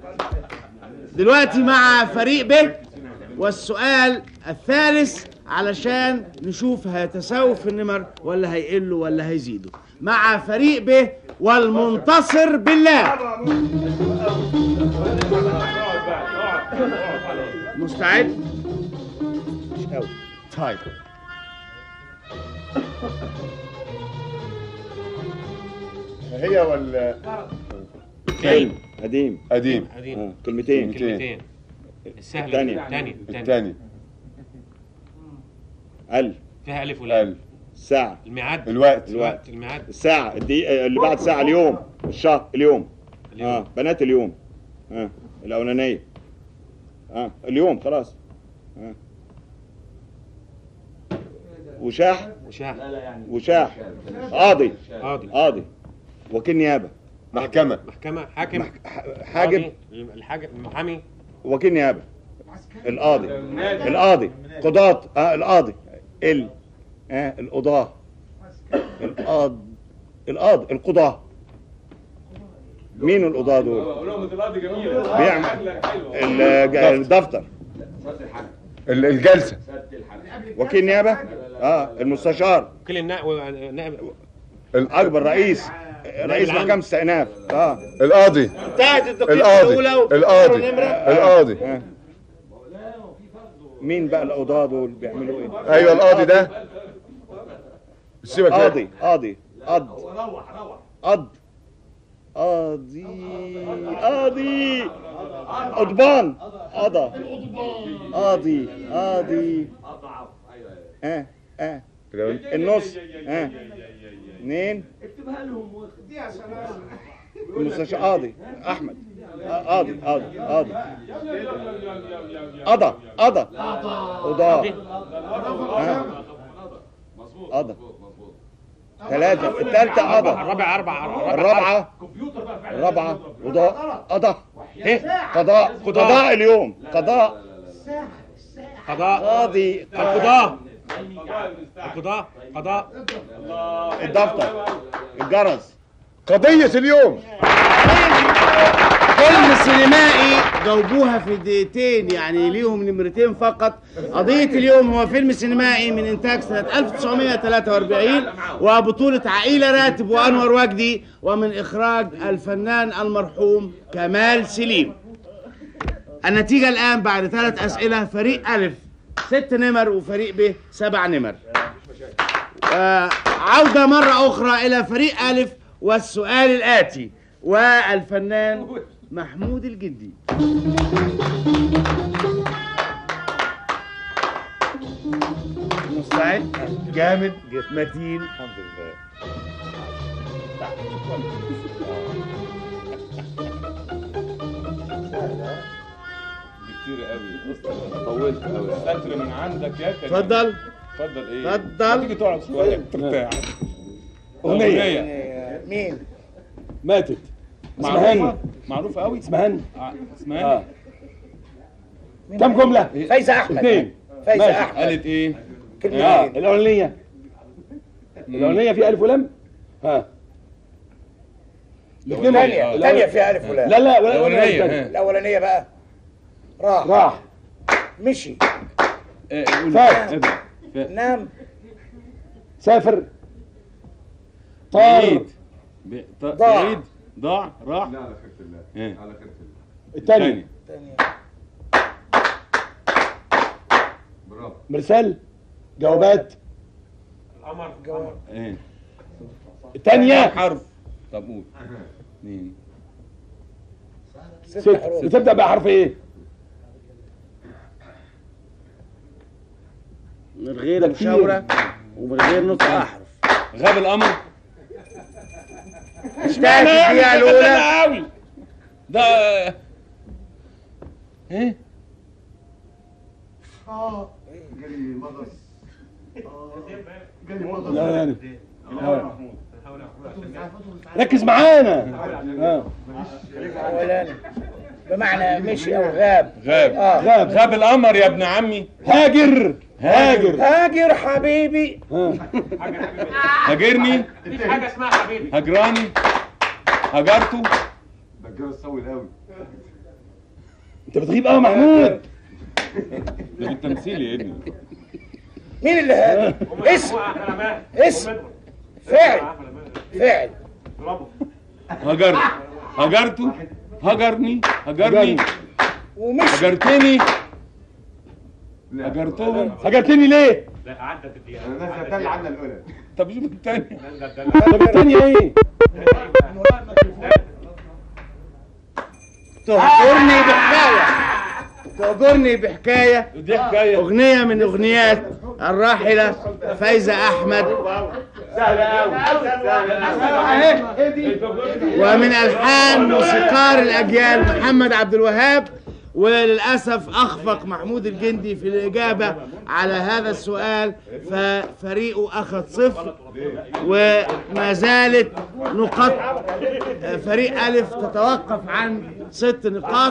دلوقتي مع فريق ب والسؤال الثالث علشان نشوف هيتساووا في النمر ولا هيقلوا ولا هيزيدوا مع فريق ب والمنتصر بالله مستعد؟ مش قوي طيب هي ولا قديم قديم قديم آه، كلمتين كلمتين. السهل الثانية. الثاني الثاني الثاني ال فيها الف ولام ال الساعة الميعاد الوقت الوقت الميعاد الساعة الدقيقة اللي بعد ساعة اليوم الشهر اليوم اليوم. اه بنات اليوم اه الأولانية اه اليوم خلاص اه وشاح وشاح وشاح قاضي قاضي قاضي وكيل نيابة محكمة محكمة حاكم حاجب قاضي، الحاجب المحامي وكيل نيابة القاضي القاضي قضاة اه القاضي ال اه القضاة القاض القاضي القضاة مين القضاة دول؟ بيعمل ال- الدفتر ال- الجلسة وكيل نيابة اه المستشار كل النا- نائب اكبر رئيس رئيس العام. محكمة الاستئناف اه القاضي انتهت الدقيقة القاضي الأولى وفي القاضي نمرة. القاضي آه. مين بقى القضاة دول بيعملوا ايه؟ ايوه القاضي ده سيبك منه. قاضي قاضي قض قض قاضي قاضي قضبان قضى قاضي قاضي اه اه النص اه اثنين المستشار قاضي احمد آه، قاضي قاضي قاضي قضى قضى قضاء آه. قضى ثلاثة الثالثة قضى الرابع أربعة الرابعة الرابعة قضاء قضاء ايه قضاء قضاء اليوم قضاء قضاء قاضي القضاء القضاء قضاء الدفتر الجرس قضية اليوم فيلم سينمائي جاوبوها في دقيقتين يعني ليهم نمرتين فقط قضية اليوم هو فيلم سينمائي من إنتاج سنة 1943 وبطولة عائلة راتب وأنور وجدي ومن إخراج الفنان المرحوم كمال سليم النتيجة الآن بعد ثلاث أسئلة فريق ألف ست نمر وفريق ب سبع نمر آه، عودة مرة أخرى إلى فريق ألف والسؤال الآتي والفنان محمود الجدي مستعد جامد متين الحمد لله كتير قوي اصلا طولت قوي ستر من عندك يا كريم اتفضل اتفضل ايه اتفضل. تيجي تقعد شويه ترتاح أغنية مين ماتت معروفه معروفه قوي اسمها هند آه، اسمها اه كم جملة؟ فايزة أحمد اثنين فايزة ماشي. أحمد قالت ايه اه الأولانية الأولانية فيها ألف ولام ها الاثنين الثانية الثانية فيها ألف لا لا ولا الاولانيه الأولانية ها. الأولانية بقى راح راح مشي إيه، قول. فات. إيه ده؟ نام سافر طار بعيد ب- ط- ضاع. بعيد ضاع راح لا على خيرة الله إيه. على خيرة الله الثاني برافو مرسال جوابات ايه الثانية حرف طب قول اثنين ست بتبدأ بحرف ايه؟ من غير ده كتير. مشاورة ومن غير نطق أحرف غاب القمر اشتهت الدقيقة الأولى قوي ده ايه جالي مغص جالي مغص لا يعني آه. ركز معانا اه أولاني بمعنى مشي أو غاب غاب آه. غاب غاب القمر يا ابن عمي هاجر هاجر هاجر حبيبي ها. هاجرني مفيش حاجة اسمها حبيبي هجراني هجرته ده الجرس طويل قوي انت بتغيب قوي محمود ده بالتمثيل يا ابني مين اللي هذا اسم اسم فاعل فاعل هجرت هجرته هجرني هجرني ومش هجرتني هجرتهم هجرتني ليه لا عدت الدقيقة الناس التانية عنا الأولى طب شوف التاني طب التانية ايه تهجرني بحكاية تهجرني بحكاية دي حكايه أغنية من أغنيات الراحلة فايزة أحمد ومن ألحان موسيقار الأجيال محمد عبد الوهاب وللأسف أخفق محمود الجندي في الإجابة على هذا السؤال ففريقه أخذ صفر وما زالت نقاط فريق ألف تتوقف عن ست نقاط